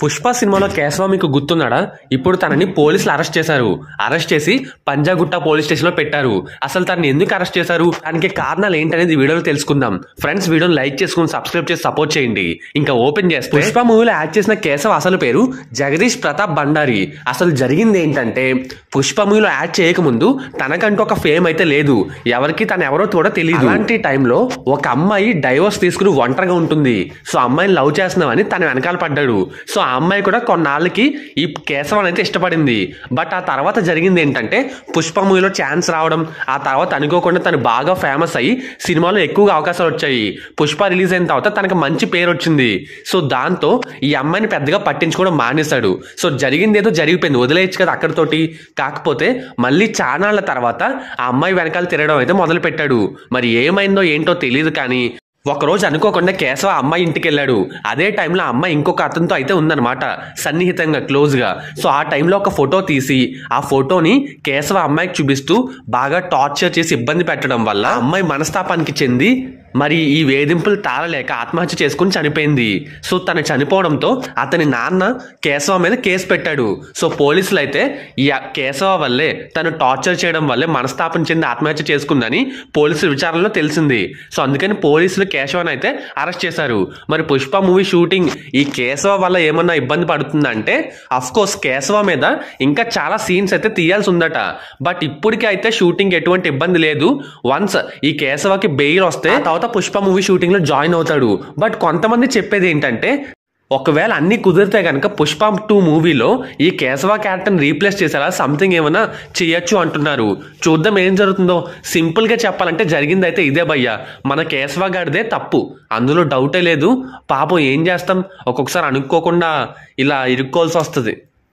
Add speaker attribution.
Speaker 1: పుష్ప సినిమాలో కేశవ మీకు గుర్తున్నాడా ఇప్పుడు తనని పోలీసులు అరెస్ట్ చేశారు అరెస్ట్ చేసి పంజాగుట్ట పోలీస్ స్టేషన్ లో పెట్టారు అసలు తనని ఎందుకు అరెస్ట్ చేశారు దానికి కారణాలు ఏంటనేది ఈ వీడియోలో తెలుసుకుందాం ఫ్రెండ్స్ వీడియోని లైక్ చేసుకుని సబ్స్క్రైబ్ చేసి సపోర్ట్ చేయండి ఇంకా ఓపెన్ చేస్తే పుష్ప మూవీలో యాడ్ చేసిన కేశవ అసలు పేరు జగదీష్ ప్రతాప్ బండారి అసలు జరిగింది ఏంటంటే పుష్ప మూవీలో యాడ్ చేయకముందు తనకంటూ ఒక ఫేమ్ అయితే లేదు ఎవరికి తను ఎవరో కూడా తెలియదు అలాంటి టైంలో ఒక అమ్మాయి డైవోర్స్ తీసుకుని ఒంటరిగా ఉంటుంది సో అమ్మాయిని లవ్ చేస్తున్నామని తన వెనకాల పడ్డాడు సో ఆ అమ్మాయి కూడా కొన్నాళ్ళకి ఈ కేశవన్ అయితే ఇష్టపడింది బట్ ఆ తర్వాత జరిగింది ఏంటంటే పుష్ప మూవీలో ఛాన్స్ రావడం ఆ తర్వాత అనుకోకుండా తను బాగా ఫేమస్ అయ్యి సినిమాలో ఎక్కువగా అవకాశాలు వచ్చాయి పుష్ప రిలీజ్ అయిన తర్వాత తనకు మంచి పేరు వచ్చింది సో దాంతో ఈ అమ్మాయిని పెద్దగా పట్టించుకోవడం మానేశాడు సో జరిగింది ఏదో జరిగిపోయింది వదిలేయచ్చు కదా అక్కడితోటి కాకపోతే మళ్ళీ చానాళ్ళ తర్వాత ఆ అమ్మాయి వెనకాల తిరగడం అయితే మొదలు పెట్టాడు మరి ఏమైందో ఏంటో తెలియదు కానీ ఒకరోజు అనుకోకుండా కేశవ అమ్మాయి ఇంటికి వెళ్ళాడు అదే టైంలో ఆ అమ్మాయి ఇంకొక అతనితో అయితే ఉందన్నమాట సన్నిహితంగా క్లోజ్గా సో ఆ టైంలో ఒక ఫోటో తీసి ఆ ఫోటోని కేశవ అమ్మాయికి చూపిస్తూ బాగా టార్చర్ చేసి ఇబ్బంది పెట్టడం వల్ల ఆ అమ్మాయి మనస్తాపానికి చెంది మరి ఈ వేధింపులు తాళలేక ఆత్మహత్య చేసుకుని చనిపోయింది సో తను చనిపోవడంతో అతని నాన్న కేశవ మీద కేసు పెట్టాడు సో పోలీసులు అయితే ఈ కేశవ వల్లే తను టార్చర్ చేయడం వల్లే మనస్తాపం చెంది ఆత్మహత్య చేసుకుందని పోలీసుల విచారణలో తెలిసింది సో అందుకని పోలీసులు కేశవన్ అయితే అరెస్ట్ చేశారు మరి పుష్ప మూవీ షూటింగ్ ఈ కేశవ వల్ల ఏమన్నా ఇబ్బంది పడుతుందంటే అఫ్ కోర్స్ కేశవ మీద ఇంకా చాలా సీన్స్ అయితే తీయాల్సి ఉందట బట్ ఇప్పటికీ అయితే షూటింగ్ ఎటువంటి ఇబ్బంది లేదు వన్స్ ఈ కేశవకి బెయిల్ వస్తే ఆ తర్వాత పుష్ప మూవీ షూటింగ్ లో జాయిన్ అవుతాడు బట్ కొంతమంది చెప్పేది ఏంటంటే ఒకవేళ అన్ని కుదిరితే కనుక పుష్ప టూ మూవీలో ఈ కేశవ క్యారెక్టర్ని రీప్లేస్ చేసేలా సంథింగ్ ఏమైనా చేయొచ్చు అంటున్నారు చూద్దాం ఏం జరుగుతుందో సింపుల్గా చెప్పాలంటే జరిగింది అయితే ఇదే భయ్య మన కేశవ గారిదే తప్పు అందులో డౌటే లేదు పాపం ఏం చేస్తాం ఒక్కొక్కసారి అనుకోకుండా ఇలా ఇరుక్కోవాల్సి వస్తుంది